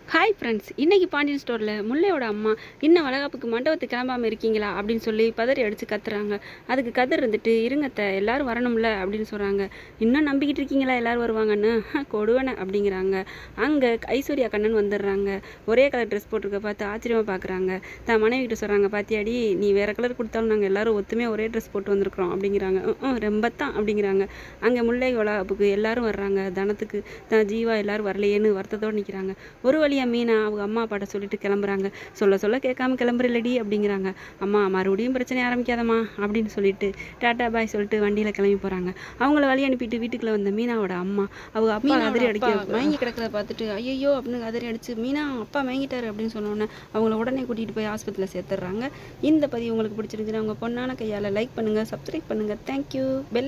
hi friends இன்னைக்கு பாண்டியன் ஸ்டோரில் முல்லையோட அம்மா இன்னும் வளகாப்புக்கு மண்டபத்துக்கு கிளம்பாமல் இருக்கீங்களா அப்படின்னு சொல்லி பதறி அடித்து கத்துறாங்க அதுக்கு கதர் இருந்துட்டு இருங்கத்த எல்லாரும் வரணும்ல அப்படின்னு சொல்கிறாங்க இன்னும் நம்பிக்கிட்டு இருக்கீங்களா எல்லாரும் வருவாங்கன்னு "ஹ, கொடுவன அப்படிங்கிறாங்க அங்கே ஐஸ்வர்யா கண்ணன் வந்துடுறாங்க ஒரே கலர் ட்ரெஸ் போட்டிருக்க பார்த்து ஆச்சரியமாக பார்க்குறாங்க தான் மனைவி கிட்ட சொல்கிறாங்க பாத்தியாடி நீ வேற கலர் கொடுத்தாலும் நாங்கள் எல்லாரும் ஒத்துமையாக ஒரே ட்ரெஸ் போட்டு வந்திருக்கிறோம் அப்படிங்கிறாங்க ம் ரொம்ப தான் அப்படிங்கிறாங்க அங்கே முல்லை வளகாப்புக்கு எல்லாரும் வர்றாங்க தனத்துக்கு தான் ஜீவா எல்லாரும் வரலையேன்னு வருத்தத்தோடு நிற்கிறாங்க ஒரு வழியா மீனா அவங்க அம்மா அப்பாட்ட சொல்லிட்டு கிளம்புறாங்க சொல்ல சொல்ல கேட்காம கிளம்புறலடி அப்படிங்கிறாங்க அம்மா மறுபடியும் பிரச்சனை ஆரம்பிக்காதம்மா அப்படின்னு சொல்லிட்டு டாட்டா பாய் சொல்லிட்டு வண்டியில் கிளம்பி போகிறாங்க அவங்கள வழி அனுப்பிட்டு வீட்டுக்குள்ள வந்த மீனாவோட அம்மா அவங்க அப்பா கதறி அடிக்க மயங்கி கிடக்கிறத பார்த்துட்டு ஐயோ அப்படின்னு கதறி அடிச்சு மீனா அப்பா மயங்கிட்டாரு அப்படின்னு சொன்னோன்னே அவங்கள உடனே கூட்டிகிட்டு போய் ஆஸ்பத்திரியில் சேர்த்துடுறாங்க இந்த பதிவு உங்களுக்கு பிடிச்சிருந்துச்சுன்னா உங்கள் பொண்ணான கையால் லைக் பண்ணுங்கள் சப்ஸ்கிரைப் பண்ணுங்கள் தேங்க்யூ பெல்